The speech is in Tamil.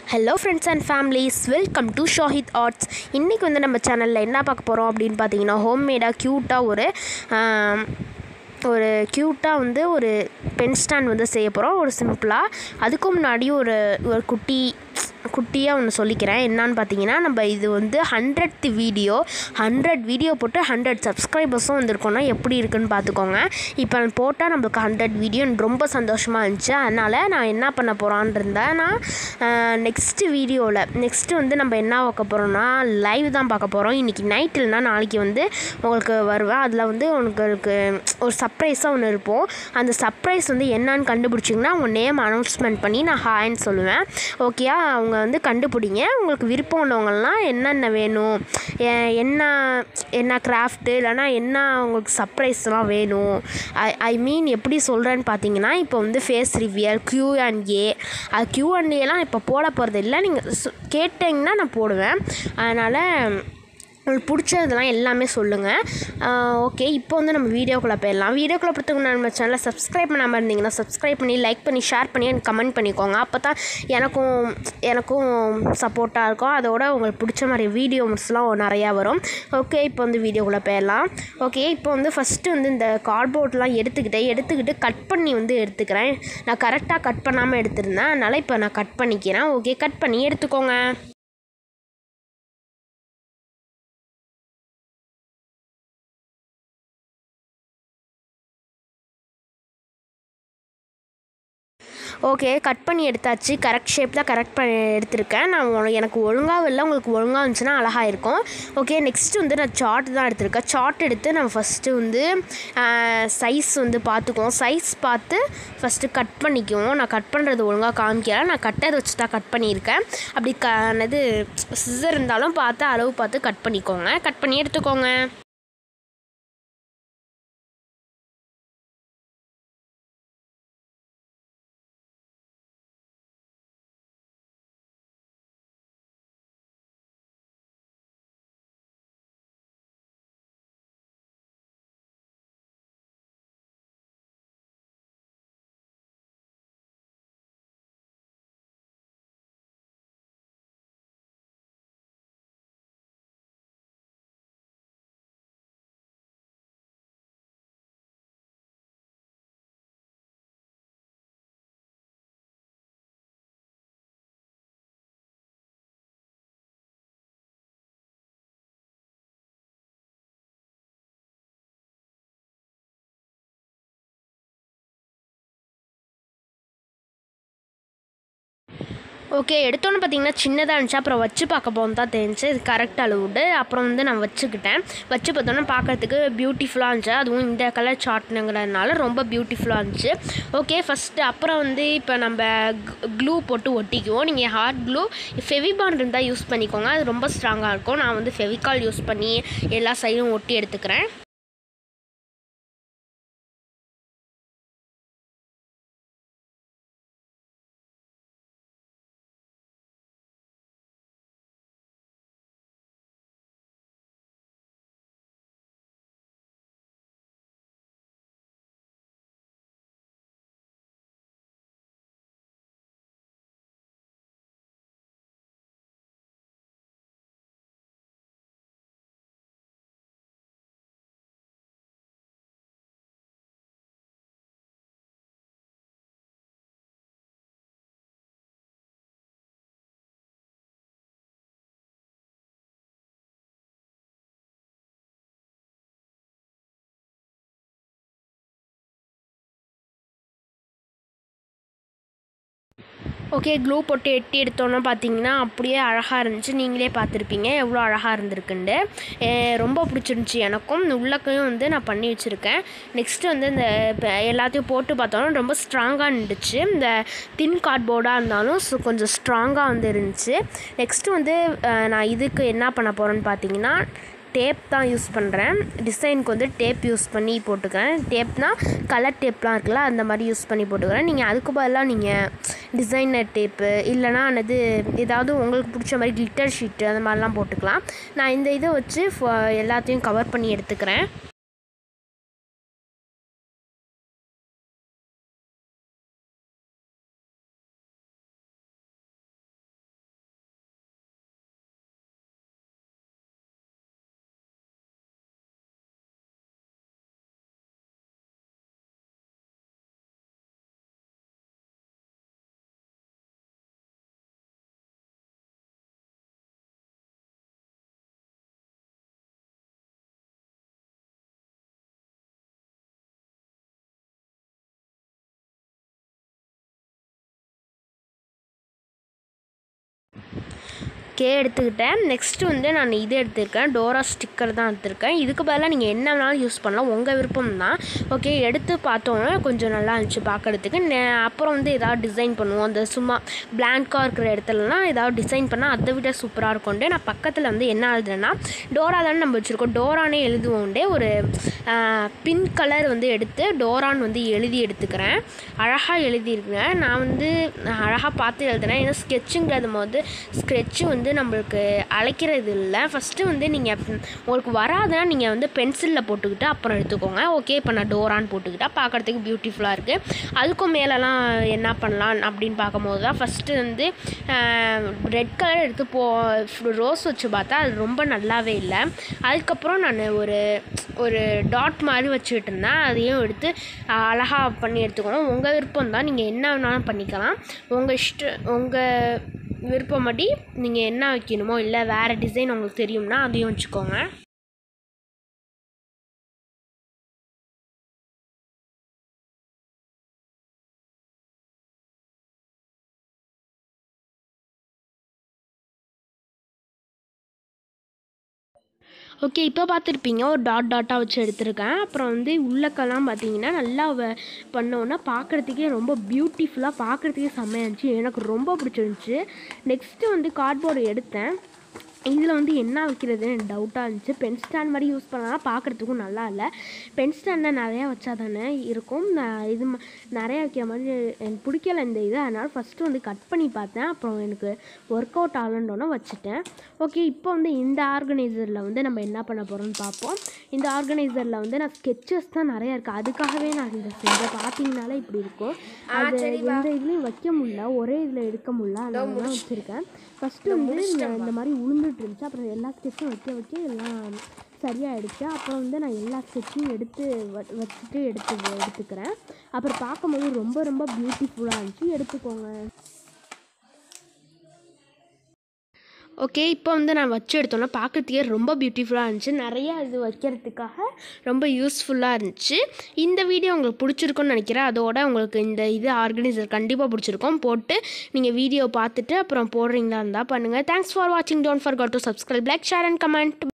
hello friends and families welcome to Shahid arts இன்றைக்கி வந்து நம்ம சேனலில் என்ன பார்க்க போகிறோம் அப்படின்னு பார்த்தீங்கன்னா ஹோம்மேடாக க்யூட்டாக ஒரு ஆம், ஒரு க்யூட்டாக வந்து ஒரு பென் ஸ்டாண்ட் வந்து செய்ய போகிறோம் ஒரு சிம்பிளாக அதுக்கு முன்னாடி ஒரு ஒரு குட்டி குட்டியாக ஒன்று சொல்லிக்கிறேன் என்னான்னு பார்த்தீங்கன்னா நம்ம இது வந்து ஹண்ட்ரட் வீடியோ ஹண்ட்ரட் வீடியோ போட்டு ஹண்ட்ரட் சப்ஸ்கிரைபர்ஸும் வந்திருக்கோன்னா எப்படி இருக்குன்னு பார்த்துக்கோங்க இப்போ போட்டால் நம்மளுக்கு ஹண்ட்ரட் வீடியோ ரொம்ப சந்தோஷமாக இருந்துச்சு அதனால் நான் என்ன பண்ண போகிறான்னு இருந்தேன் நான் நெக்ஸ்ட்டு வீடியோவில் நெக்ஸ்ட்டு வந்து நம்ம என்ன பார்க்க போகிறோம்னா லைவ் தான் பார்க்க போகிறோம் இன்றைக்கி நைட் இல்லைனா நாளைக்கு வந்து உங்களுக்கு வருவேன் அதில் வந்து உங்களுக்கு ஒரு சர்ப்ரைஸாக ஒன்று இருப்போம் அந்த சர்ப்ரைஸ் வந்து என்னன்னு கண்டுபிடிச்சிங்கன்னா அவங்க நேம் அனௌன்ஸ்மெண்ட் பண்ணி நான் ஹாய்ன்னு சொல்லுவேன் ஓகேயா அவங்க வந்து கண்டுபிடிங்க உங்களுக்கு விருப்பம் உள்ளவங்கலாம் என்னென்ன வேணும் எ- என்ன என்ன கிராஃப்ட்டு இல்லைனா என்ன உங்களுக்கு சர்ப்ரைஸ்லாம் வேணும் ஐ ஐ மீன் எப்படி சொல்கிறேன்னு பார்த்தீங்கன்னா இப்போ வந்து face reveal Q and A அது க்யூ அண்ட் ஏலாம் இப்போ போட போகிறது இல்லை நீங்கள் கேட்டிங்கன்னா நான் போடுவேன் அதனால் உங்களுக்கு பிடிச்சதெல்லாம் எல்லாமே சொல்லுங்கள் ஓகே இப்போ வந்து நம்ம வீடியோக்குள்ளே போயிடலாம் வீடியோக்குள்ளே பொறுத்தவங்க நம்ம சேனலை சப்ஸ்கிரைப் பண்ணாமல் இருந்தீங்கன்னா சப்ஸ்கிரைப் பண்ணி லைக் பண்ணி ஷேர் பண்ணி எனக்கு கமெண்ட் பண்ணிக்கோங்க அப்போ தான் எனக்கும் எனக்கும் சப்போர்ட்டாக இருக்கும் அதோட உங்களுக்கு பிடிச்ச மாதிரி வீடியோஸ்லாம் நிறையா வரும் ஓகே இப்போ வந்து வீடியோக்குள்ளே போயிடலாம் ஓகே இப்போ வந்து ஃபஸ்ட்டு வந்து இந்த கார்ட்போர்ட்லாம் எடுத்துக்கிட்டேன் எடுத்துக்கிட்டு கட் பண்ணி வந்து எடுத்துக்கிறேன் நான் கரெக்டாக கட் பண்ணாமல் எடுத்திருந்தேன் அதனால் இப்போ நான் கட் பண்ணிக்கிறேன் ஓகே கட் பண்ணி எடுத்துக்கோங்க ஓகே கட் பண்ணி எடுத்தாச்சு கரெக்ட் ஷேப் தான் கரெக்ட் பண்ணி எடுத்திருக்கேன் நான் உன- எனக்கு ஒழுங்காக இல்லை உங்களுக்கு ஒழுங்காக இருந்துச்சுன்னா அழகாக இருக்கும் ஓகே நெக்ஸ்ட் வந்து நான் சார்ட் தான் எடுத்திருக்கேன் சார்ட் எடுத்து நம்ம ஃபஸ்ட்டு வந்து சைஸ் வந்து பார்த்துக்குவோம் சைஸ் பார்த்து ஃபஸ்ட்டு கட் பண்ணிக்குவோம் நான் கட் பண்ணுறது ஒழுங்காக காமிக்கல நான் கட்டதை வச்சு தான் கட் பண்ணியிருக்கேன் அப்படி க இது சிசர் இருந்தாலும் பார்த்து அளவு பார்த்து கட் பண்ணிக்கோங்க கட் பண்ணி எடுத்துக்கோங்க ஓகே எடுத்தோன்னு பார்த்தீங்கன்னா சின்னதாக இருந்துச்சு அப்புறம் வச்சு பார்க்க போகும் தான் தெரிஞ்சு இது கரெக்ட் அளவுடு அப்புறம் வந்து நான் வச்சுக்கிட்டேன் வச்சு பார்த்தோன்னா பார்க்கறதுக்கு பியூட்டிஃபுல்லாக இருந்துச்சு அதுவும் இந்த கலர் சார்ட்னுங்கிறதுனால ரொம்ப பியூட்டிஃபுல்லாக இருந்துச்சு ஓகே ஃபஸ்ட்டு அப்புறம் வந்து இப்போ நம்ம க்ளூ போட்டு ஒட்டிக்குவோம் நீங்கள் ஹார்ட் க்ளூ ஃபெவிபாண்ட் இருந்தால் யூஸ் பண்ணிக்கோங்க அது ரொம்ப ஸ்ட்ராங்காக இருக்கும் நான் வந்து ஃபெவிகால் யூஸ் பண்ணி எல்லா சைடும் ஒட்டி எடுத்துக்கிறேன் ஓகே க்ளூ போட்டு எட்டி எடுத்தோன்னா பார்த்தீங்கன்னா அப்படியே அழகாக இருந்துச்சு நீங்களே பார்த்துருப்பீங்க எவ்வளோ அழகாக இருந்திருக்குண்டு அஹ் ரொம்ப பிடிச்சிருந்துச்சி எனக்கும் இந்த உள்ளக்கையும் வந்து நான் பண்ணி வச்சுருக்கேன் நெக்ஸ்ட்டு வந்து இந்த இப்போ எல்லாத்தையும் போட்டு பார்த்தோன்னா ரொம்ப ஸ்ட்ராங்காக இருந்துச்சு இந்த தின் கார்ட்போர்டாக இருந்தாலும் ஸோ கொஞ்சம் ஸ்ட்ராங்காக வந்து இருந்துச்சு நெக்ஸ்ட்டு வந்து அஹ் நான் இதுக்கு என்ன பண்ண போகிறேன்னு பார்த்தீங்கன்னா டேப் தான் யூஸ் பண்ணுறேன் டிசைனுக்கு வந்து டேப் யூஸ் பண்ணி போட்டுக்கிறேன் டேப்னால் கலர் டேப்லாம் இருக்குல்ல அந்த மாதிரி யூஸ் பண்ணி போட்டுக்கிறேன் நீங்கள் அதுக்கு பதிலாக நீங்கள் டிசைனர் டேப்பு இல்லைனா அது ஏதாவது உங்களுக்கு பிடிச்ச மாதிரி கிளிட்டர் ஷீட்டு அந்த மாதிரிலாம் போட்டுக்கலாம் நான் இந்த இதை வச்சு ஃப- எல்லாத்தையும் கவர் பண்ணி எடுத்துக்கிறேன் ஓகே எடுத்துக்கிட்டேன் நெக்ஸ்ட்டு வந்து நான் இது எடுத்திருக்கேன் டோரா ஸ்டிக்கர் தான் எடுத்திருக்கேன் இதுக்கு பதிலாக நீங்கள் என்ன வேணாலும் யூஸ் பண்ணலாம் உங்கள் விருப்பம் தான் ஓகே எடுத்து பார்த்தோன்னா கொஞ்சம் நல்லா இருந்துச்சு பார்க்குறதுக்கு நே- அப்புறம் வந்து ஏதாவது டிசைன் பண்ணுவோம் அந்த சும்மா பிளாங்காக இருக்கிற இடத்துலலாம் ஏதாவது டிசைன் பண்ணால் அதை விட சூப்பராக இருக்கும்ட்டு நான் பக்கத்தில் வந்து என்ன எழுதுறேன்னா டோரா தானே நம்ம வச்சுருக்கோம் டோரானே எழுதுவோண்டே ஒரு பிங்க் கலர் வந்து எடுத்து டோரான் வந்து எழுதி எடுத்துக்கிறேன் அழகாக எழுதியிருக்கிறேன் நான் வந்து அழகாக பார்த்து எழுதுனேன் ஏன்னா ஸ்கெட்சுங்கிறது போது ஸ்கெட்சு வந்து நம்மளுக்கு அழைக்கிறது இல்லை ஃபஸ்ட்டு வந்து நீங்கள் உங்களுக்கு வராதுன்னா நீங்கள் வந்து பென்சிலில் போட்டுக்கிட்டு அப்புறம் எடுத்துக்கோங்க ஓகே இப்போ நான் டோரான் போட்டுக்கிட்டா பார்க்குறதுக்கு பியூட்டிஃபுல்லாக இருக்குது அதுக்கும் மேலெலாம் என்ன பண்ணலாம் அப்படின்னு பார்க்கும்போது தான் ஃபஸ்ட்டு வந்து ரெட் கலர் எடுத்து போ ரோஸ் வச்சு பார்த்தா அது ரொம்ப நல்லாவே இல்லை அதுக்கப்புறம் நான் ஒரு ஒரு டாட் மாதிரி வச்சுக்கிட்டு இருந்தேன் அதையும் எடுத்து அழகாக பண்ணி எடுத்துக்கணும் உங்கள் விருப்பம் தான் நீங்கள் என்ன வேணாலும் பண்ணிக்கலாம் உங்கள் இஷ்ட உங்கள் விருப்பப்படி நீங்கள் என்ன வைக்கணுமோ இல்லை வேறு டிசைன் உங்களுக்கு தெரியும்னா அதையும் வச்சுக்கோங்க ஓகே இப்போ பார்த்துருப்பீங்க ஒரு டாட் டாட்டாக வச்சு எடுத்திருக்கேன் அப்புறம் வந்து உள்ளக்கெல்லாம் பார்த்தீங்கன்னா நல்லா வ பண்ணோன்னா பார்க்குறதுக்கே ரொம்ப பியூட்டிஃபுல்லாக பார்க்குறதுக்கே செம்மையாக இருந்துச்சு எனக்கு ரொம்ப பிடிச்சிருந்துச்சி நெக்ஸ்ட்டு வந்து கார்ட்போர்டு எடுத்தேன் இதில் வந்து என்ன வைக்கிறதுன்னு எனக்கு டவுட்டாக இருந்துச்சு பென் ஸ்டாண்ட் மாதிரி யூஸ் பண்ணலாம் பார்க்குறதுக்கும் நல்லா இல்லை பென் ஸ்டாண்டில் நிறையா வச்சா தானே இருக்கும் நான் இது ம- நிறையா வைக்கிற மாதிரி எனக்கு பிடிக்கல இந்த இது அதனால் ஃபஸ்ட்டு வந்து கட் பண்ணி பார்த்தேன் அப்புறம் எனக்கு ஒர்க் அவுட் ஆகலன்றோன்னே வச்சுட்டேன் ஓகே இப்போ வந்து இந்த ஆர்கனைசரில் வந்து நம்ம என்ன பண்ண போகிறோம்னு பார்ப்போம் இந்த ஆர்கனைசரில் வந்து நான் ஸ்கெச்சஸ் தான் நிறையா இருக்குது அதுக்காகவே நான் இந்த செஞ்சேன் பார்த்தீங்கனாலே இப்படி இருக்கும் அது எந்த இதுலேயும் வைக்க முடியல ஒரே இதில் எடுக்க முடியல அதனால தான் வச்சுருக்கேன் ஃபஸ்ட்டு வந்து இந்த இந்த மாதிரி உளுந்துட்டு இருந்துச்சு அப்புறம் எல்லா ஸ்கெட்சும் வைக்க வைக்க எல்லாம் சரியாயிடுச்சு அப்புறம் வந்து நான் எல்லா ஸ்கெட்சையும் எடுத்து வ- வச்சுட்டு எடுத்து எடுத்துக்கிறேன் அப்புறம் பார்க்கும்போது ரொம்ப ரொம்ப பியூட்டிஃபுல்லாக இருந்துச்சு எடுத்துக்கோங்க ஓகே இப்போ வந்து நான் வச்சு எடுத்தோன்னா பார்க்கறதுக்கே ரொம்ப பியூட்டிஃபுல்லாக இருந்துச்சு நிறைய இது வைக்கிறதுக்காக ரொம்ப யூஸ்ஃபுல்லாக இருந்துச்சு இந்த வீடியோ உங்களுக்கு பிடிச்சிருக்குன்னு நினைக்கிறேன் அதோட உங்களுக்கு இந்த இது ஆர்கனைசர் கண்டிப்பாக பிடிச்சிருக்கும் போட்டு நீங்கள் வீடியோ பார்த்துட்டு அப்புறம் போடுறீங்களா இருந்தால் பண்ணுங்கள் தேங்க்ஸ் ஃபார் வாட்சிங் don't forget to subscribe like share and comment